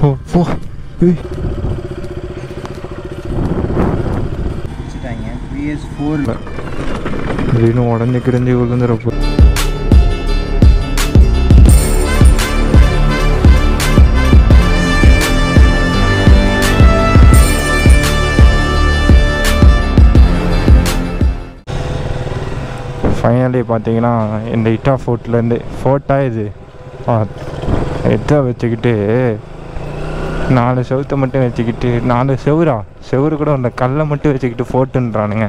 ஓ போ ஏய் வச்சுட்டாங்க பிஎஸ் ஃபோர் திடீர்னு உடஞ்சி கிடஞ்சி விழுந்துறப்போ ஃபைனலி பார்த்தீங்கன்னா இந்த இட்டா ஃபோர்ட்லேருந்து ஃபோர்ட்டா இது எத்தை வச்சுக்கிட்டு நாலு செவுத்தை மட்டும் வச்சுக்கிட்டு நாலு செவுரா செவுரு கூட இந்த கல்லை மட்டும் வச்சுக்கிட்டு ஃபோர்ட்டுன்றானுங்க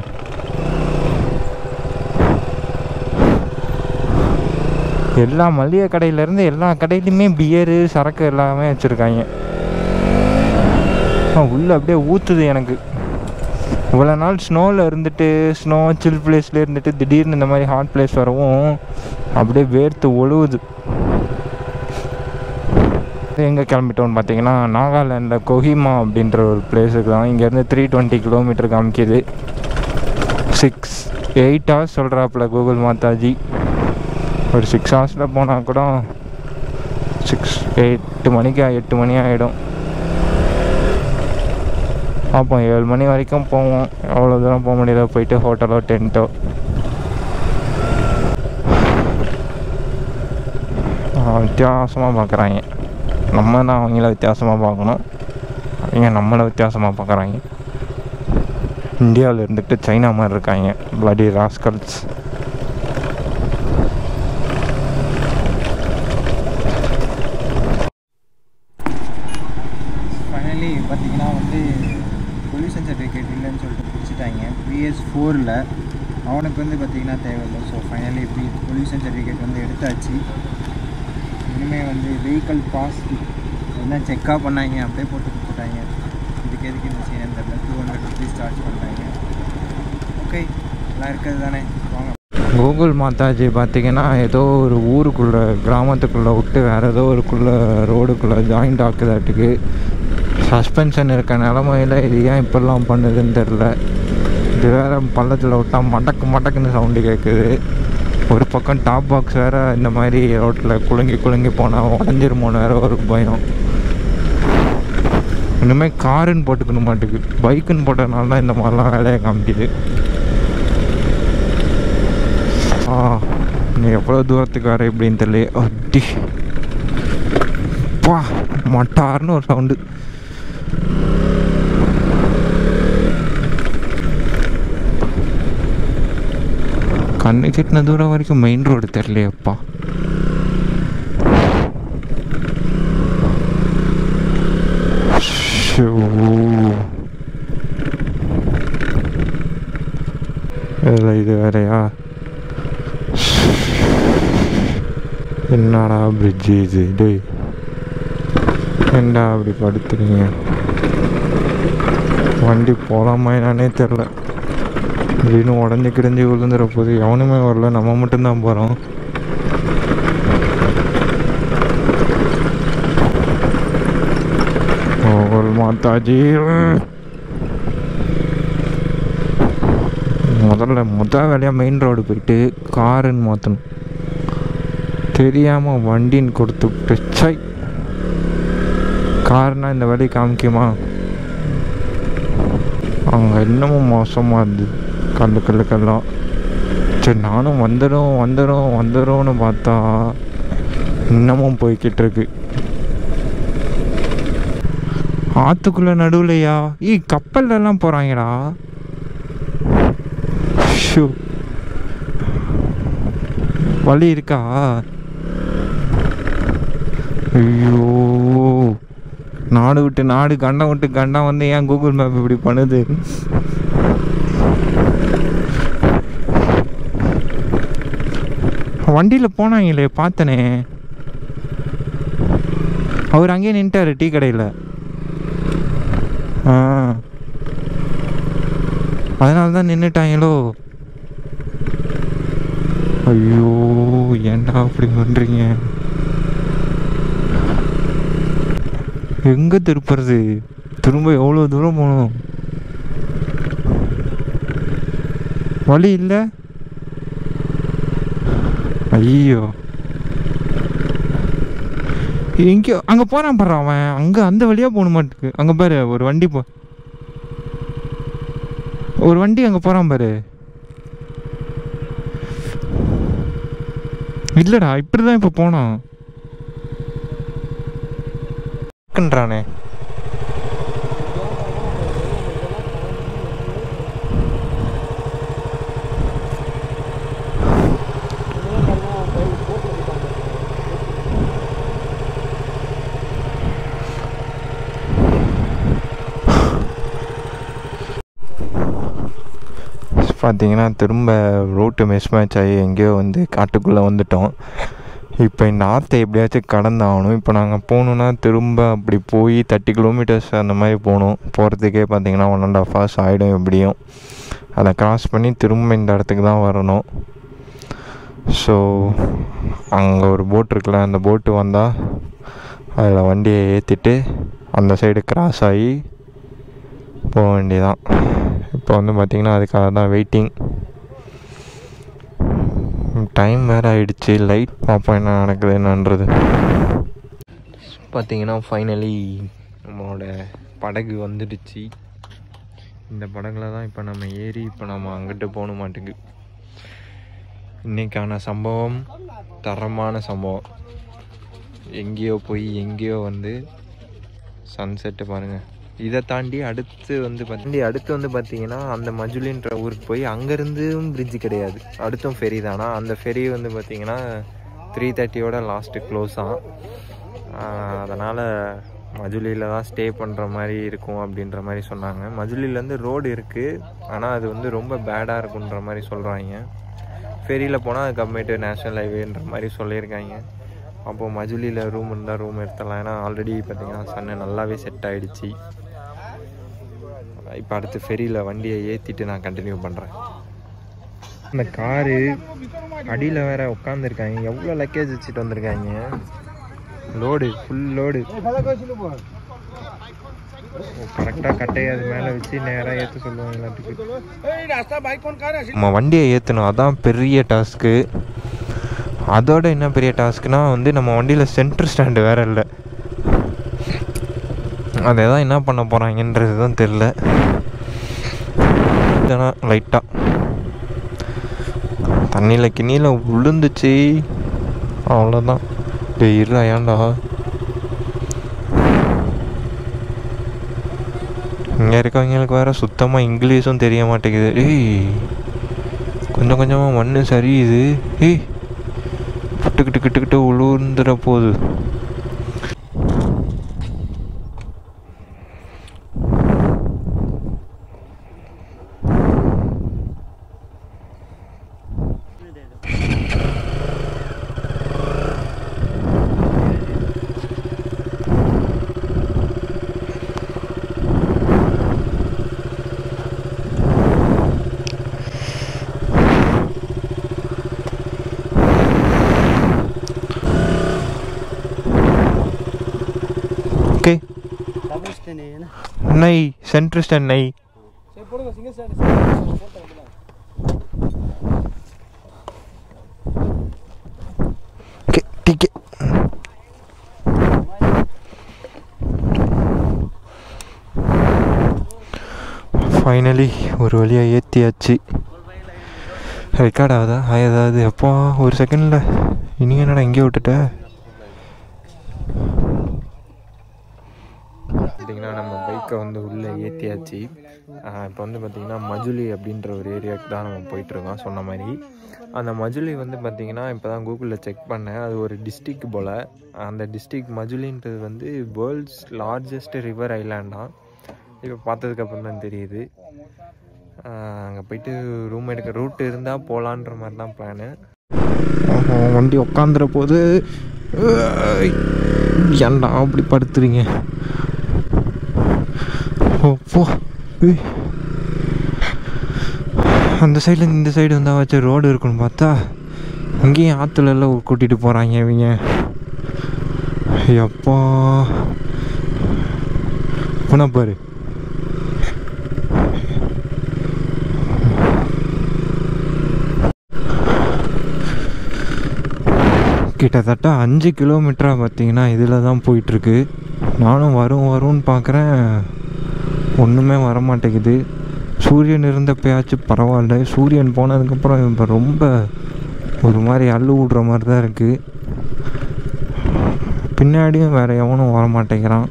எல்லா மளிகை கடையிலேருந்து எல்லா கடையிலையுமே பியரு சரக்கு எல்லாமே வச்சுருக்காங்க உள்ளே அப்படியே ஊற்றுது எனக்கு இவ்வளோ நாள் ஸ்னோவில் இருந்துட்டு ஸ்னோ சில் பிளேஸில் இருந்துட்டு திடீர்னு இந்த மாதிரி ஹாட் பிளேஸ் வரவும் அப்படியே வேர்த்து ஒழுகுது எங்கே கிளம்பிட்டோம்னு பார்த்தீங்கன்னா நாகாலாண்டில் கொஹிமா அப்படின்ற ஒரு பிளேஸுக்கு தான் இங்கேருந்து த்ரீ டுவெண்ட்டி கிலோமீட்டர் காமிக்குது சிக்ஸ் எயிட் ஹவர்ஸ் சொல்கிறாப்புல கூகுள் மாதாஜி ஒரு சிக்ஸ் ஹவர்ஸில் போனால் கூட சிக்ஸ் எட்டு மணிக்கு எட்டு மணி ஆகிடும் பார்ப்போம் ஏழு மணி வரைக்கும் போவோம் எவ்வளோ தூரம் போக முடியுதோ போயிட்டு ஹோட்டலோ டென்ட்டோ வித்தியாசமாக பார்க்குறாங்க நம்ம தான் அவங்கள வித்தியாசமாக பார்க்கணும் அவங்க நம்மளை வித்தியாசமாக பார்க்குறாங்க இந்தியாவில் இருந்துட்டு சைனா மாதிரி இருக்காங்க பிளடி ராஸ்கல்ஸ் ஃபைனலி பார்த்தீங்கன்னா வந்து பொல்யூஷன் சர்டிஃபிகேட் இல்லைன்னு சொல்லிட்டு பிடிச்சிட்டாங்க பிஎஸ் ஃபோரில் அவனுக்கு வந்து பார்த்தீங்கன்னா தேவையில்லை so finally P pollution certificate வந்து எடுத்தாச்சு இனிமேல் வந்து வெஹிக்கல் பாஸ் எல்லாம் செக்காக பண்ணாங்க அப்படியே போட்டு கொடுத்துட்டாங்க இதுக்கு எதுக்கு இந்த சீன் தெரியல டூ ஹண்ட்ரட் ருபீஸ் சார்ஜ் பண்ணுறாங்க ஓகே எல்லாம் இருக்கிறது தானே வாங்க கூகுள் மாதாஜி பார்த்தீங்கன்னா ஏதோ ஒரு ஊருக்குள்ளே கிராமத்துக்குள்ளே விட்டு வேறு ஏதோ ஒருக்குள்ளே ரோடுக்குள்ளே ஜாயிண்ட் ஆக்குதாட்டுக்கு சஸ்பென்ஷன் இருக்க நிலமையில இது ஏன் இப்படிலாம் பண்ணுதுன்னு தெரில இது வேறு பள்ளத்தில் விட்டால் மடக்கு மடக்குன்னு சவுண்டு கேட்குது ஒரு பக்கம் டாப் பாக்ஸ் வேறு இந்த மாதிரி ரோட்டில் குலுங்கி குலுங்கி போனால் உடஞ்சிருமோன்னு வேறு ஒரு பயம் இனிமேல் காருன்னு போட்டுக்கணும் மாட்டுக்கு பைக்குன்னு போட்டதுனால தான் இந்த மாதிரிலாம் வேலையை காமிக்குது ஆ நீ எவ்வளோ தூரத்துக்கு வர எப்படின்னு தெரியல அடி பா மட்டார்னு ஒரு சவுண்டு கண்ணு கிட்டின தூரம் வரைக்கும் மெயின் ரோடு தெரியலையப்பா ஷோ. இதுல இது வேறையா என்னடா பிரிட்ஜு இது டேய் ஏன்டா அப்படி படுத்துறீங்க வண்டி போகலாமா என்னன்னே தெரில திடீர்னு உடஞ்சி கிடஞ்சி விழுந்துற போது எவனுமே வரல நம்ம மட்டும்தான் போகிறோம் ஓல் மாதாஜி முதல்ல முதல் வேலையாக மெயின் ரோடு போயிட்டு காருன்னு மாற்றணும் தெரியாமல் வண்டின்னு கொடுத்து விட்டு சை கார்னா இந்த வழி காமிக்குமா அங்கே இன்னமும் மோசமாக இருந்தது கல்லு கல்லு கல்லாம் சரி நானும் வந்துடும் வந்துடும் வந்துடும்னு பார்த்தா இன்னமும் போய்கிட்டு இருக்கு ஆற்றுக்குள்ள நடுவுலையா ஈ கப்பல்லலாம் போகிறாங்கடா ஷூ வழி இருக்கா ஐயோ நாடு விட்டு நாடு கண்டம் விட்டு கண்டம் வந்து ஏன் கூகுள் மேப் இப்படி பண்ணுது வண்டியில் போனாங்களே பார்த்தனே அவர் அங்கேயே நின்ட்டாரு டீ கடையில் ஆ அதனால தான் நின்றுட்டாங்களோ ஐயோ ஏன்டா அப்படி பண்ணுறீங்க எங்கே திருப்புறது திரும்ப எவ்வளோ தூரம் போகணும் வழி இல்லை ஐயோ எங்கேயோ அங்கே போகிறான் பாரு அவன் அங்கே அந்த வழியாக போகணும் மாட்டுக்கு அங்கே பாரு ஒரு வண்டி போ ஒரு வண்டி அங்கே போகிறான் பாரு இல்லைடா இப்படி தான் இப்போ போனான் ன்றானே பார்த்தீங்கன்னா திரும்ப ரூட்டு மிஸ் மேட்ச் ஆகி எங்கேயோ வந்து காட்டுக்குள்ளே வந்துட்டோம் இப்போ இந்த ஆற்றை எப்படியாச்சும் கடந்தாகணும் இப்போ நாங்கள் போகணுன்னா திரும்ப அப்படி போய் தேர்ட்டி கிலோமீட்டர்ஸ் அந்த மாதிரி போகணும் போகிறதுக்கே பார்த்தீங்கன்னா ஒன் அண்ட் ஆஃப் ஹவர்ஸ் ஆகிடும் எப்படியும் அதை கிராஸ் பண்ணி திரும்ப இந்த இடத்துக்கு தான் வரணும் ஸோ அங்கே ஒரு போட் இருக்குல்ல அந்த போட்டு வந்தால் அதில் வண்டியை ஏற்றிட்டு அந்த சைடு கிராஸ் ஆகி போக வேண்டியதான் இப்போ வந்து பார்த்திங்கன்னா அதுக்காக தான் வெயிட்டிங் டைம் வேறு ஆயிடுச்சு லைட் பார்ப்போம் என்ன நடக்குது என்னன்றது பார்த்தீங்கன்னா ஃபைனலி நம்மளோட படகு வந்துடுச்சு இந்த படகுல தான் இப்போ நம்ம ஏறி இப்போ நம்ம அங்கிட்டு போகணும் மாட்டுக்கு இன்னைக்கான சம்பவம் தரமான சம்பவம் எங்கேயோ போய் எங்கேயோ வந்து சன்செட்டு பாருங்கள் இதை தாண்டி அடுத்து வந்து பார்த்தி அடுத்து வந்து பார்த்தீங்கன்னா அந்த மஜுலின்ற ஊருக்கு போய் அங்கேருந்தும் பிரிட்ஜ் கிடையாது அடுத்தும் ஃபெரி தானா அந்த ஃபெரி வந்து பார்த்தீங்கன்னா த்ரீ தேர்ட்டியோட லாஸ்ட்டு க்ளோஸ் ஆகும் அதனால் மஜுலியில் தான் ஸ்டே பண்ணுற மாதிரி இருக்கும் அப்படின்ற மாதிரி சொன்னாங்க மஜுலிலேருந்து ரோடு இருக்குது ஆனால் அது வந்து ரொம்ப பேடாக இருக்குன்ற மாதிரி சொல்கிறாங்க ஃபெரியில் போனால் அதுக்கப்புறமேட்டு நேஷ்னல் ஹைவேன்ற மாதிரி சொல்லியிருக்காங்க அப்போது மஜுலியில் ரூம் இருந்தால் ரூம் எடுத்துடலாம் ஏன்னா ஆல்ரெடி பார்த்தீங்கன்னா சன்னு நல்லாவே செட் ஆகிடுச்சு இப்போ அடுத்து ஃபெரியில் வண்டியை ஏற்றிட்டு நான் கண்டினியூ பண்ணுறேன் இந்த காரு அடியில் வேற உட்காந்துருக்காங்க எவ்வளோ லக்கேஜ் வச்சுட்டு வந்திருக்காங்க லோடு ஃபுல் லோடு கரெக்டாக கட்டையை அது மேலே வச்சு நேராக ஏற்ற சொல்லுவாங்க எல்லாத்துக்கும் நம்ம வண்டியை ஏற்றணும் அதான் பெரிய டாஸ்க்கு அதோட என்ன பெரிய டாஸ்க்னா வந்து நம்ம வண்டியில் சென்டர் ஸ்டாண்டு வேற இல்லை அதை தான் என்ன பண்ண போகிறாங்கன்றது தான் தெரில இதனா லைட்டாக தண்ணியில் கிண்ணியில் விழுந்துச்சு அவ்வளோதான் டேய் இருடா ஏன்டா இங்கே இருக்கவங்களுக்கு வேறு சுத்தமாக இங்கிலீஷும் தெரிய மாட்டேங்குது ஏய் கொஞ்சம் கொஞ்சமாக மண் சரியுது ஏய் கிட்டு கிட்டு கிட்டு உளுந்துட போகுது ओके नहीं सेंटर स्टैंड नहीं ओके ठीक है ஃபைனலி ஒரு வழியாக ஏற்றியாச்சு ரெக்கார்ட் ஆகுதா ஆயதாவது எப்போ ஒரு செகண்டில் இனி என்னடா இங்கே விட்டுட்ட பார்த்திங்கன்னா நம்ம பைக்கை வந்து உள்ளே ஏற்றியாச்சு இப்போ வந்து பார்த்திங்கன்னா மஜுலி அப்படின்ற ஒரு ஏரியாவுக்கு தான் நம்ம போயிட்டுருக்கோம் சொன்ன மாதிரி அந்த மஜுலி வந்து பார்த்திங்கன்னா இப்போ தான் கூகுளில் செக் பண்ணேன் அது ஒரு டிஸ்ட்ரிக் போல் அந்த டிஸ்ட்ரிக் மஜுலின்றது வந்து வேர்ல்ட்ஸ் லார்ஜஸ்ட் ரிவர் ஐலாண்டாம் இப்போ பார்த்ததுக்கப்புறம் தான் தெரியுது அங்கே போயிட்டு ரூம் எடுக்க ரூட் இருந்தால் போகலான்ற மாதிரி தான் பிளானு வண்டி உக்காந்துற போது ஏன்டா அப்படி படுத்துறீங்க ஓ போ ஏய். அந்த சைடில் இந்த சைடு வந்தால் வச்சு ரோடு இருக்குன்னு பார்த்தா இங்கேயும் ஆற்றுல எல்லாம் கூட்டிகிட்டு போகிறாங்க இவங்க எப்பா போனா பாரு கிட்டத்தட்ட அஞ்சு கிலோமீட்டராக பார்த்தீங்கன்னா இதில் தான் போயிட்டுருக்கு நானும் வரும் வரும்னு பார்க்குறேன் ஒன்றுமே வர மாட்டேங்குது சூரியன் இருந்தப்பயாச்சும் பரவாயில்ல சூரியன் போனதுக்கப்புறம் இப்போ ரொம்ப ஒரு மாதிரி அள்ளு விடுற மாதிரி தான் இருக்குது பின்னாடியும் வேறு எவனும் வர மாட்டேங்கிறான்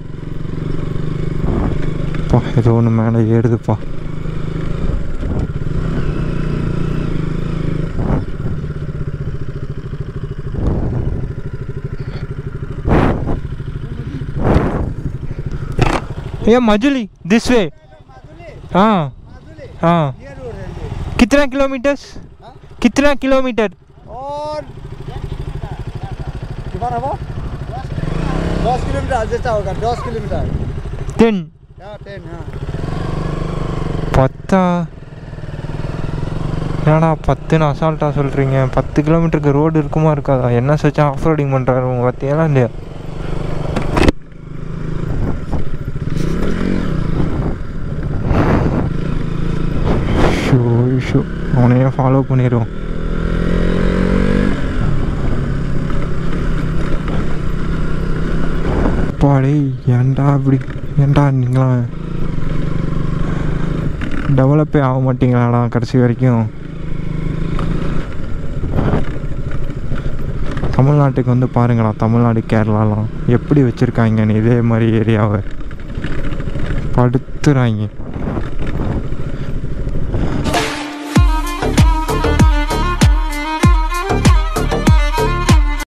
பா ஏதோ ஒன்று மேலே ஏறுதுப்பா ये मजुली दिस वे हाँ हाँ कितना किलोमीटर कितना किलोमीटर और कितना वो दस किलोमीटर जैसा होगा दस किलोमीटर टेन हाँ टेन हाँ பத்தா என்னடா பத்துன்னு அசால்ட்டாக சொல்கிறீங்க பத்து கிலோமீட்டருக்கு ரோடு இருக்குமா இருக்காதா என்ன சச்சா ஆஃப் ரோடிங் பண்ணுறாரு உங்கள் பற்றியெல்லாம் இல்லையா ஷோ ஷோ அவனையே ஃபாலோ பண்ணிடுவோம் பாடே ஏன்டா அப்படி ஏன்டா நீங்களாம் டெவலப்பே ஆக மாட்டீங்களாடா கடைசி வரைக்கும் தமிழ்நாட்டுக்கு வந்து பாருங்களா தமிழ்நாடு கேரளாலாம் எப்படி வச்சுருக்காங்கன்னு இதே மாதிரி ஏரியாவை படுத்துறாங்க